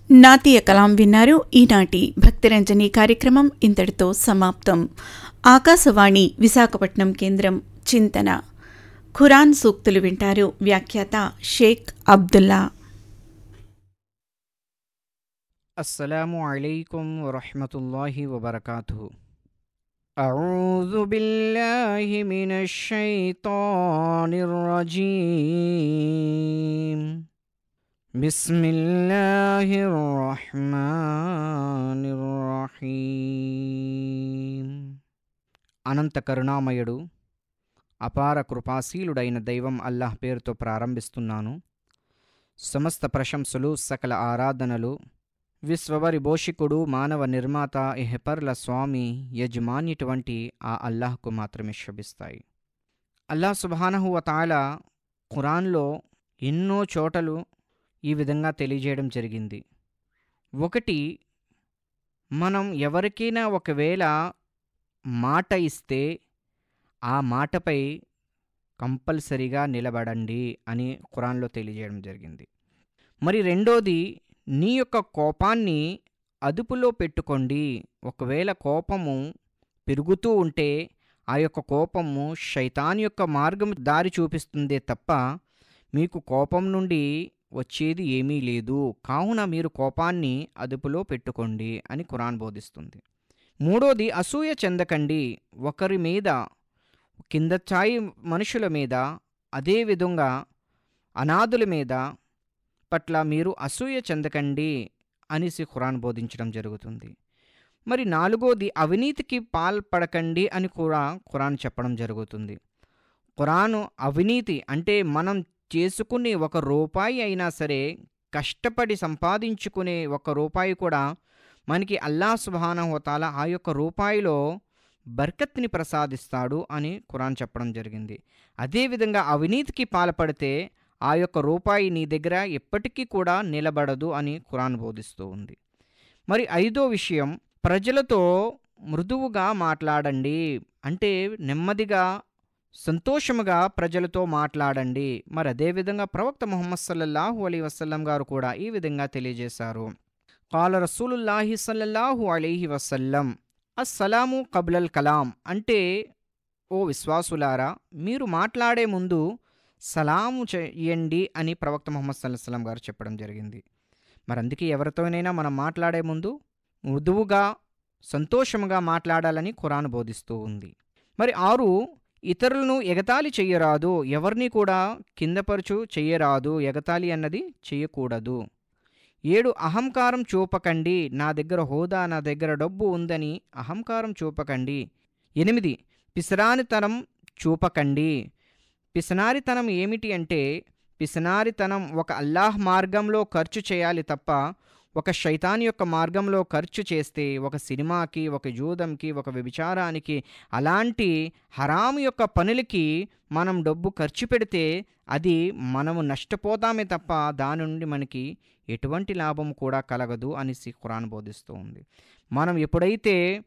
నాతీయ కలాం విన్నారు ఈనాటి భక్తిరంజని కార్యక్రమం ఇంతటితో సమాప్తం ఆకాశవాణి విశాఖపట్నం కేంద్రం చింతన ఖురాన్ సూక్తులు వింటారు వ్యాఖ్యాత షేక్ అబ్దుల్లా السلام عليكم ورحمة الله وبركاته أعوذ بالله من الشيطان الرجيم بسم الله الرحمن الرحيم అనంత కరుణామయుడు అపార కృపాశీలుడైన దైవం అల్లాహ్ పేరుతో ప్రారంభిస్తున్నాను సమస్త ప్రశంసలు సకల ఆరాధనలు విశ్వవరి భోషికుడు మానవ నిర్మాత ఎహపర్ల స్వామి యజమానిటువంటి ఆ అల్లాహ్కు మాత్రమే శోభిస్తాయి అల్లాహ్ సుబానహు వతాల ఖురాన్లో ఎన్నో చోటలు ఈ విధంగా తెలియజేయడం జరిగింది ఒకటి మనం ఎవరికైనా ఒకవేళ మాట ఇస్తే ఆ మాటపై కంపల్సరిగా నిలబడండి అని ఖురాన్లో తెలియజేయడం జరిగింది మరి రెండోది నీ యొక్క కోపాన్ని అదుపులో పెట్టుకోండి ఒకవేళ కోపము పెరుగుతూ ఉంటే ఆ యొక్క కోపము శైతాన్ యొక్క మార్గం దారి చూపిస్తుందే తప్ప మీకు కోపం నుండి వచ్చేది ఏమీ లేదు కావున మీరు కోపాన్ని అదుపులో పెట్టుకోండి అని ఖురాన్ బోధిస్తుంది మూడోది అసూయ చెందకండి ఒకరి మీద కింద స్థాయి మనుషుల మీద అదేవిధంగా అనాథుల మీద పట్ల మీరు అసూయ చెందకండి అనేసి ఖురాన్ బోధించడం జరుగుతుంది మరి నాలుగోది అవినీతికి పాల్పడకండి అని కూడా ఖురాన్ చెప్పడం జరుగుతుంది ఖురాను అవినీతి అంటే మనం చేసుకునే ఒక రూపాయి అయినా సరే కష్టపడి సంపాదించుకునే ఒక రూపాయి కూడా మనకి అల్లా సుబాన హోతాల ఆ యొక్క రూపాయిలో బర్కత్ని ప్రసాదిస్తాడు అని ఖురాన్ చెప్పడం జరిగింది అదేవిధంగా అవినీతికి పాల్పడితే ఆ యొక్క రూపాయి నీ దగ్గర ఎప్పటికీ కూడా నిలబడదు అని ఖురాన్ బోధిస్తూ ఉంది మరి ఐదో విషయం ప్రజలతో మృదువుగా మాట్లాడండి అంటే నెమ్మదిగా సంతోషముగా ప్రజలతో మాట్లాడండి మరి అదేవిధంగా ప్రవక్త ముహమ్మద్ సల్లల్లాహు అలీ వసల్లం గారు కూడా ఈ విధంగా తెలియజేశారు కాల రసూలుల్లాహి సల్లల్లాహు అలీహి వసల్లం అస్సలాము కబులల్ కలాం అంటే ఓ విశ్వాసులారా మీరు మాట్లాడే ముందు సలాము చేయండి అని ప్రవక్త ముహమ్మద్ సల్లాహం గారు చెప్పడం జరిగింది మరి అందుకే ఎవరితోనైనా మనం మాట్లాడే ముందు మృదువుగా సంతోషముగా మాట్లాడాలని ఖురాన్ బోధిస్తూ ఉంది మరి ఆరు ఇతరులను ఎగతాళి చెయ్యరాదు ఎవరిని కూడా కిందపరచు చెయ్యరాదు ఎగతాళి అన్నది చెయ్యకూడదు ఏడు అహంకారం చూపకండి నా దగ్గర హోదా నా దగ్గర డబ్బు ఉందని అహంకారం చూపకండి ఎనిమిది పిసరానితనం చూపకండి పిసనారితనం ఏమిటి అంటే పిసనారితనం ఒక అల్లాహ్ మార్గంలో ఖర్చు చేయాలి తప్ప ఒక శైతాన్ యొక్క మార్గంలో ఖర్చు చేస్తే ఒక సినిమాకి ఒక జూదంకి ఒక వ్యభిచారానికి అలాంటి హరాము యొక్క పనులకి మనం డబ్బు ఖర్చు పెడితే అది మనము నష్టపోతామే తప్ప దాని నుండి మనకి ఎటువంటి లాభం కూడా కలగదు అనేసి ఖురాన్ బోధిస్తూ ఉంది మనం ఎప్పుడైతే